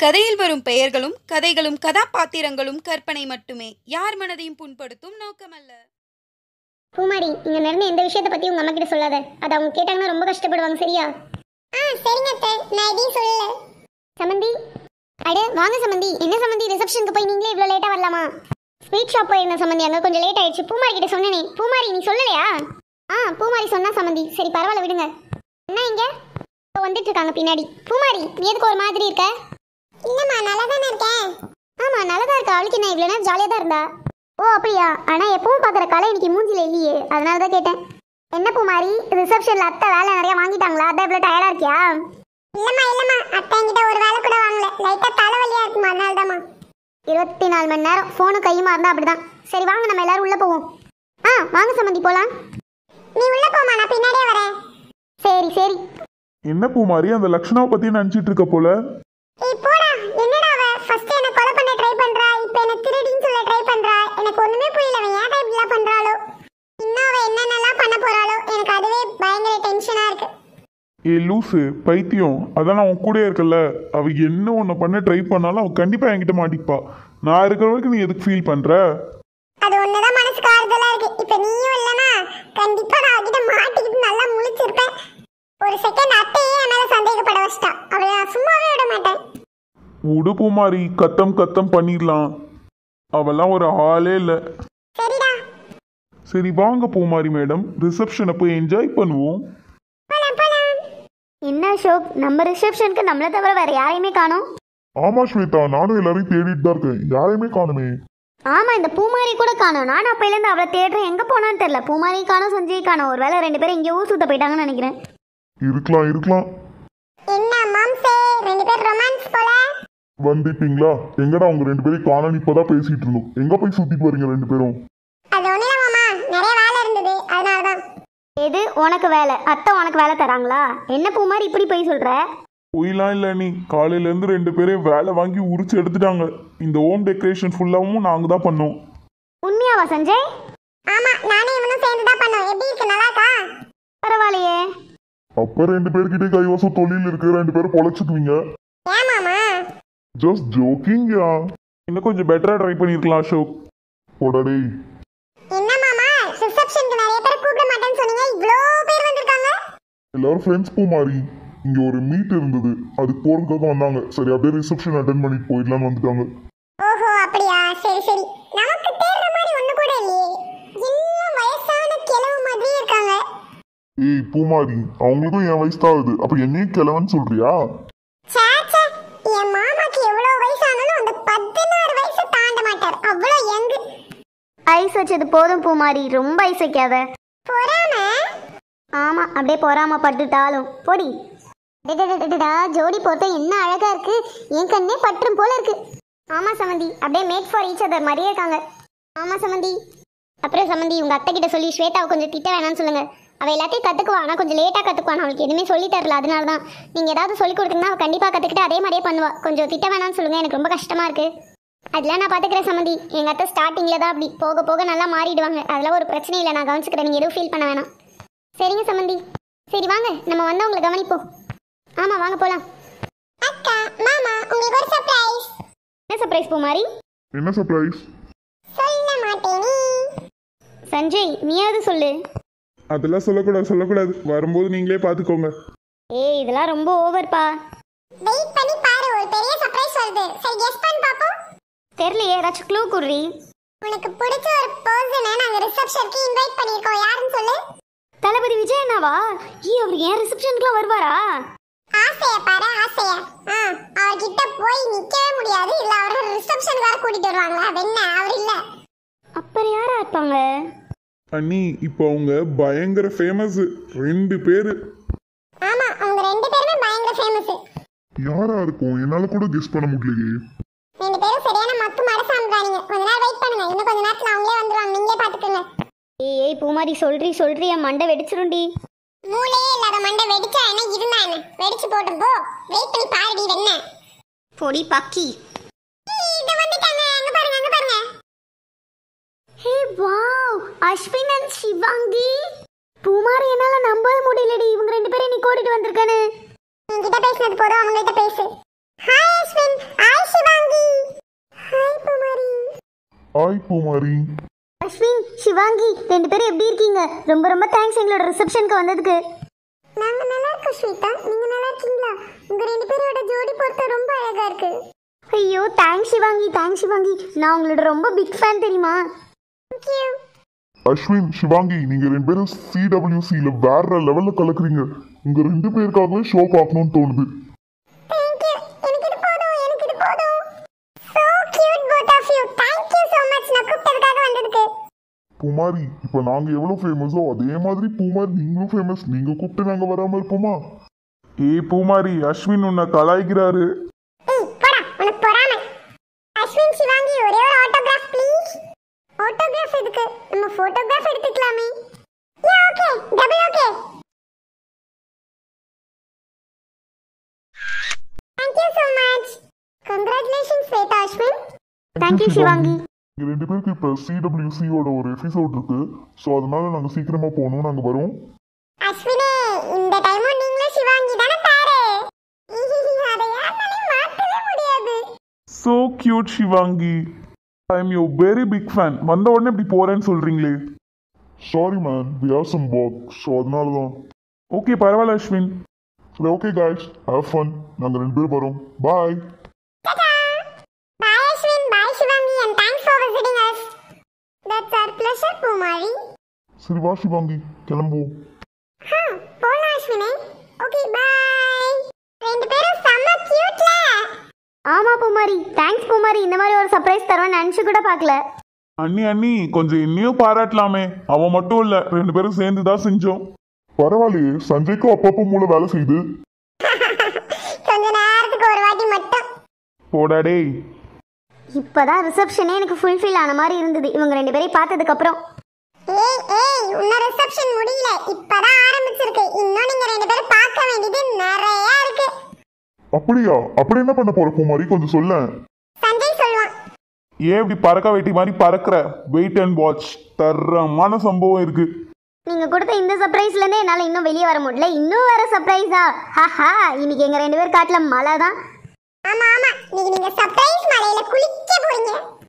இக்கதையில் வரும் பெயர்களும் கதைகளும் கதாபாத்திரங்களும் கற்பனை மட்டுமே யார் மனதையும் புண்படுத்தும் நோக்கமல்ல பூமாரி இங்க நடந்த எந்த விஷயத்த பத்தி உங்க அம்மா கிட்ட சொல்லாத அது அவங்க கேட்டாங்கன்னா ரொம்ப கஷ்டப்படுவாங்க சரியா ஆ சரிங்க அத்தை நான் எதையும் சொல்லல சமந்தி அட வாங்க சமந்தி என்ன சமந்தி ரிசப்ஷனுக்கு போய் நீங்களே இவ்வளோ லேட்டா வரலாமா ஸ்வீட் ஷாப் போயிருந்த சமந்தி அங்க கொஞ்சம் லேட் ஆயிடுச்சு பூமாரி கிட்ட சொன்னேனே பூமாரி நீ சொல்லலையா ஆ பூமாரி சொன்னா சமந்தி சரி பரவாயில்ல விடுங்க என்ன இங்க இப்போ வந்துட்டு இருக்காங்க பின்னாடி பூமாரி நீ எதுக்கு ஒரு மாதிரி இருக்க இல்லம்மா நல்லா தானே இருக்கேன் ஆமா நல்லா தான் இருக்கா அவளுக்கு என்ன இவ்வளோ நேரம் ஜாலியாக தான் இருந்தா ஓ அப்படியா ஆனா எப்பவும் பாக்குற கலை இன்னைக்கு மூஞ்சில இல்லையே அதனால தான் கேட்டேன் என்ன பூமாரி ரிசப்ஷன்ல அத்தை வேலை நிறைய வாங்கிட்டாங்களா அதான் இவ்வளவு டயர்டா இருக்கியா இல்லம்மா இல்லம்மா அத்தை என்கிட்ட ஒரு வேலை கூட வாங்கல லைட்டா தலைவலியா இருக்குமா அதனால தாம்மா இருபத்தி நாலு மணி நேரம் ஃபோனு கையுமா இருந்தா அப்படிதான் சரி வாங்க நம்ம எல்லாரும் உள்ள போவோம் ஆ வாங்க சம்மந்தி போலாம் நீ உள்ள போமா நான் பின்னாடியே வரேன் சரி சரி என்ன பூமாரி அந்த லக்ஷணாவை பத்தி நினைச்சிட்டு இருக்க போல ஏய் போடா என்னடா அவ ஃபர்ஸ்ட் என்ன கொலை பண்ண ட்ரை பண்றா இப்போ என்ன திருடின்னு சொல்ல ட்ரை பண்றா எனக்கு ஒண்ணுமே புரியல அவ ஏன் இப்படிலாம் பண்றாளோ இன்னும் அவ என்னென்னலாம் பண்ண போறாளோ எனக்கு அதுவே பயங்கர டென்ஷனா இருக்கு ஏ லூசு பைத்தியம் அதான் நான் உன் கூட இருக்கல அவ என்ன ஒன்று பண்ண ட்ரை பண்ணாலும் அவ கண்டிப்பா என்கிட்ட மாட்டிப்பா நான் இருக்கிற வரைக்கும் நீ எதுக்கு ஃபீல் பண்ற அது ஒண்ணுதான் மனசுக்கு ஆறுதலா இருக்கு இப்போ நீயும் இல்லனா கண்டிப்பா நான் அவகிட்ட மாட்டிக்கிட்டு நல்லா முழிச்சிருப்பேன் ஒரு செகண்ட் அத்தையே என் மேல சந்தேகப்பட வச்சிட்டா அவளை நான் சும்மாவே விட மாட்டேன் விடு பூமாரி கத்தம் கத்தம் பண்ணிடலாம் அவெல்லாம் ஒரு ஆளே இல்லை சரிடா சரி வாங்க பூமாரி மேடம் ரிசப்ஷனை போய் என்ஜாய் பண்ணுவோம் போலாம் போலாம் என்ன அசோக் நம்ம ரிசப்ஷனுக்கு நம்மளை தவிர வேற யாரையுமே காணோம் ஆமா ஸ்வேதா நானும் எல்லாரையும் தேடிட்டு தான் இருக்கேன் யாரையுமே காணுமே ஆமா இந்த பூமாரி கூட காணோம் நானும் அப்பையிலேருந்து அவளை தேடுறேன் எங்க போனான்னு தெரியல பூமாரி காணோம் சஞ்சய் காணோம் ஒருவேளை ரெண்டு பேரும் எங்கேயோ ஊர் சுத்த போயிட்டாங்கன்னு நினைக்கிறேன் இருக்கலாம் இருக்கலாம் என்ன மாம்சே ரெண்டு பேர் ரொமான்ஸ் போல வந்துட்டீங்களா எங்கடா உங்க ரெண்டு பேரும் காணோம் இப்பதான் பேசிட்டு இருந்தோம் எங்க போய் சுத்திட்டு வரீங்க ரெண்டு பேரும் அது ஒண்ணுல மாமா நிறைய வேலை இருந்தது அதனாலதான் எது உனக்கு வேலை அத்தை உனக்கு வேலை தராங்களா என்ன பூமாரி இப்படி போய் சொல்ற பொய்லாம் இல்லை நீ காலையில இருந்து ரெண்டு பேரையும் வேலை வாங்கி உரிச்சு எடுத்துட்டாங்க இந்த ஹோம் டெக்கரேஷன் ஃபுல்லாவும் நாங்க தான் பண்ணோம் உண்மையாவா சஞ்சய் ஆமா நானே இவனும் சேர்ந்து தான் பண்ணோம் எப்படி இருக்கு நல்லா இருக்கா பரவாயில்லையே அப்ப ரெண்டு பேர்கிட்டே கைவசம் தொழில் இருக்கு ரெண்டு பேரும் பொழைச்சுக்குவீங்க ஏன் மாமா ஜஸ்ட் ஜோக்கிங்யா இன்னும் கொஞ்சம் பெட்டரா ட்ரை பண்ணிருக்கலாம் அசோக் போடடே என்ன மாமா ரிசப்ஷனுக்கு நிறைய பேர் கூப்பிட மாட்டேன்னு சொன்னீங்க இவ்ளோ பேர் வந்திருக்காங்க எல்லாரும் ஃப்ரெண்ட்ஸ் பூ மாறி இங்க ஒரு மீட் இருந்தது அதுக்கு போறதுக்காக வந்தாங்க சரி அப்படியே ரிசப்ஷன் அட்டன் பண்ணிட்டு போயிடலாம்னு வந்துட்டாங்க ஓஹோ அப்படியா சரி சரி நமக்கு தேடுற மாதிரி ஒண்ணு கூட இல்லையே எல்லாம் வயசான கிழவு மாதிரி இருக்காங்க ஏய் பூமாரி அவங்களுக்கும் என் வயசு தான் ஆகுது அப்ப என்னையும் கிழவன்னு சொல்றியா ச்சே, ச்சே, என் மாமாக்கு எவ்வளவு வயசானாலும் அந்த பதினாறு வயசு தாண்ட மாட்டார் அவ்வளவு யங்கு ஐஸ் வச்சது போதும் பூமாரி ரொம்ப ஐஸ் வைக்காத பொறாம ஆமா அப்படியே பொறாம பட்டுட்டாலும் பொடி டடடடடடா, ஜோடி போட்ட என்ன அழகா இருக்கு என் கண்ணே பற்றும் போல இருக்கு ஆமா சமந்தி அப்படியே மேட் ஃபார் ஈச் அதர் மாதிரியே இருக்காங்க ஆமா சமந்தி அப்புறம் சமந்தி உங்க அத்தை கிட்ட சொல்லி ஸ்வேதாவை கொஞ்சம் திட்ட வேணாம்னு சொல்லுங்க அவ எல்லாத்தையும் கத்துக்குவா ஆனா கொஞ்சம் லேட்டா கத்துக்குவா நான் அவளுக்கு எதுவுமே சொல்லி தரல அதனால தான் நீங்க ஏதாவது சொல்லி கொடுத்தீங்கன்னா அவ கண்டிப்பா கத்துக்கிட்டு அதே மாதிரியே பண்ணுவா கொஞ்சம் திட்ட வேணாம்னு சொல்லுங்க எனக்கு ரொம்ப கஷ்டமா இருக்கு அதெல்லாம் நான் பாத்துக்கிறேன் சமந்தி எங்க அத்தை ஸ்டார்டிங்ல தான் அப்படி போக போக நல்லா மாறிடுவாங்க அதெல்லாம் ஒரு பிரச்சனை இல்லை நான் கவனிச்சுக்கிறேன் நீங்க எதுவும் ஃபீல் பண்ண வேணாம் சரிங்க சமந்தி சரி வாங்க நம்ம வந்தவங்களை கவனிப்போம் ஆமா வாங்க போலாம் அக்கா மாமா உங்களுக்கு ஒரு சர்ப்ரைஸ் என்ன சர்ப்ரைஸ் பூமாரி என்ன சர்ப்ரைஸ் சொல்ல மாட்டேனே சஞ்சய் நீயாவது சொல்லு அதெல்லாம் சொல்லக்கூடாது சொல்லக்கூடாது வரும்போது நீங்களே பாத்துக்கோங்க ஏய் இதெல்லாம் ரொம்ப ஓவர்ப்பா வெயிட் பண்ணி பாரு ஒரு பெரிய சர்ப்ரைஸ் வருது சரி கெஸ் பண்ணி பாப்போம் தெரியலையே ஏதாச்சும் க்ளூ குடுறி உனக்கு பிடிச்ச ஒரு பர்சனை நாங்க ரிசப்ஷனுக்கு இன்வைட் பண்ணிருக்கோம் யாருன்னு சொல்லு தளபதி விஜய் அண்ணாவா ஈ அவர் ஏன் ரிசப்ஷனுக்குலாம் வருவாரா ஆசைய பாரு ஆசைய ஆ அவர்கிட்ட போய் நிக்கவே முடியாது இல்ல அவரை ரிசப்ஷனுக்கு வர கூட்டிட்டு வருவாங்களா அது என்ன அவர் இல்ல அப்புறம் யாரா இருப்பாங்க அண்ணி இப்போ அவங்க பயங்கர ஃபேமஸ் ரெண்டு பேரு ஆமா அவங்க ரெண்டு பேருமே பயங்கர ஃபேமஸ் யாரா இருக்கும் என்னால கூட கெஸ் பண்ண முடியலையே ரெண்டு பேரும் சரியான மக்கு மரசாமிக்காரங்க கொஞ்ச நேரம் வெயிட் பண்ணுங்க இன்னும் கொஞ்ச நேரத்துல அவங்களே வந்துருவாங்க நீங்களே பாத்துக்கோங்க ஏய் ஏய் பூமாரி சொல்றி சொல்றி என் மண்டை வெடிச்சிரும்டி மூளையே இல்லாத மண்டை வெடிச்சா என்ன இருந்தா என்ன வெடிச்சு போட்டும் போ வெயிட் பண்ணி பாருடி வெண்ண பொடி பக்கி இது வந்துட்டாங்க அங்க பாருங்க அங்க பாருங்க hey wow Ashwin and Shivangi Poomari என்னால நம்பவே முடியலடி இவங்க ரெண்டு பேரும் நீ கூட்டிட்டு வந்திருக்கானு என்கிட்ட பேசினது போதும் அவங்கள்ட்ட பேசு hi Ashwin hi Shivangi hi Poomari hi Poomari Ashwin Shivangi ரெண்டு பேரும் எப்படி இருக்கீங்க ரொம்ப ரொம்ப தேங்க்ஸ் எங்களோட ரிசப்ஷனுக்கு வந்ததுக்கு நாங்க நல்லா இருக்கோம் ஸ்வேதா நீங்க நல்லா இருக்கீங்களா உங்க ரெண்டு பேரோட ஜோடி பொறுத்த ரொம்ப அழகா இருக்கு ஐயோ தேங்க்ஸ் சிவாங்கி தேங்க்ஸ் சிவாங்கி நான் உங்களோட ரொம்ப பிக் ஃபேன் தெரியுமா Thank you. அஸ்வின் சிவாங்கி நீங்க ரெண்டு பேரும் சிடபிள்யூசியில வேற லெவல்ல கலக்குறீங்க உங்க ரெண்டு பேருக்காகவே ஷோ பார்க்கணும்னு தோணுது Thank you. எனக்கு இது போதும் எனக்கு இது போதும் so cute both of you thank you so much நான் கூப்பிட்டதுக்காக வந்ததுக்கு பூமாரி இப்ப நாங்க எவ்வளவு ஃபேமஸோ அதே மாதிரி பூமாரி நீங்களும் ஃபேமஸ் நீங்க கூப்பிட்டு நாங்க வராம இருப்போமா ஏய் பூமாரி அஸ்வின் உன்னை கலாய்க்கிறாரு ஏய் போடா உனக்கு பொறாமை அஸ்வின் சிவாங்கி ஒரே ஒரு ஆட்டோகிராஃப் ப்ளீஸ் ஆட்டோகிராஃப் எதுக்கு நம்ம போட்டோகிராஃப் எடுத்துக்கலாமே yeah okay double okay Thank you so much. Congratulations, Sweta Ashwin. Thank you Shivangi இங்க ரெண்டு பேருக்கு இப்ப சிடபிள்யூசியோட ஒரு எபிசோட் இருக்கு ஸோ அதனால நாங்க சீக்கிரமா போகணும் நாங்க வரோம் அஸ்வினே இந்த டைமும் நீங்களும் சிவாங்கி தானே பாரு அதை யாருனாலையும் மாத்தவே முடியாது so cute Shivangi I am you very big fan வந்த உடனே இப்படி போறேன்னு சொல்றீங்களே sorry man we are some work so அதனால தான் ஓகே பரவாயில்ல அஸ்வின் சரி ஓகே காய்ஸ் ஹேவ் ஃபன் நாங்கள் ரெண்டு பேரும் வரோம் பாய் Bye Ashwin, bye Shivangi and thanks for visiting us. That's our pleasure, Pumari. சரி வா சிவாங்கி கிளம்புவோம் Huh, போலாம் அஸ்வினே. Okay, bye. ரெண்டு பேரும் செம்ம cute-ல. ஆமா பூமாரி தேங்க்ஸ் பூமாரி இந்த மாதிரி ஒரு சர்ப்ரைஸ் தருவேன் நினச்சி கூட பார்க்கல அண்ணி அண்ணி கொஞ்சம் என்னையும் பாராட்டலாமே அவன் மட்டும் இல்ல ரெண்டு பேரும் சேர்ந்து தான் செஞ்சோம் பரவாயில்லையே சஞ்சய்க்கும் அப்பப்போ மூளை வேலை செய்யுது கொஞ்ச நேரத்துக்கு ஒரு வாட்டி மட்டும் போடா டேய் இப்போதான் ரிசப்ஷனே எனக்கு ஃபுல்ஃபில் ஆன மாதிரி இருந்தது இவங்க ரெண்டு பேரையும் பார்த்ததுக்கப்புறம் ஏய் ஏய் இன்னும் ரிசப்ஷன் முடியல இப்பதான் ஆரம்பிச்சிருக்கு இன்னும் நீங்க ரெண்டு பேரும் பார்க்க வேண்டியது நிறைய இருக்கு அப்படியா அப்படி என்ன பண்ண போற பூமாரி கொஞ்சம் சொல்ல சஞ்சய் சொல்லுவான் ஏன் இப்படி பறக்க வெட்டி மாதிரி பறக்கிற வெயிட் அண்ட் வாட்ச் தரமான சம்பவம் இருக்கு நீங்க கொடுத்த இந்த சர்ப்ரைஸ்லேருந்தே என்னால் இன்னும் வெளியே வர முடியல இன்னும் வேற சர்ப்ரைஸா ஹஹா இன்னைக்கு எங்க ரெண்டு பேர் காட்டில் மழை தான் ஆமா ஆமா இன்னைக்கு நீங்க சர்ப்ரைஸ் மலையில குளிக்க போறீங்க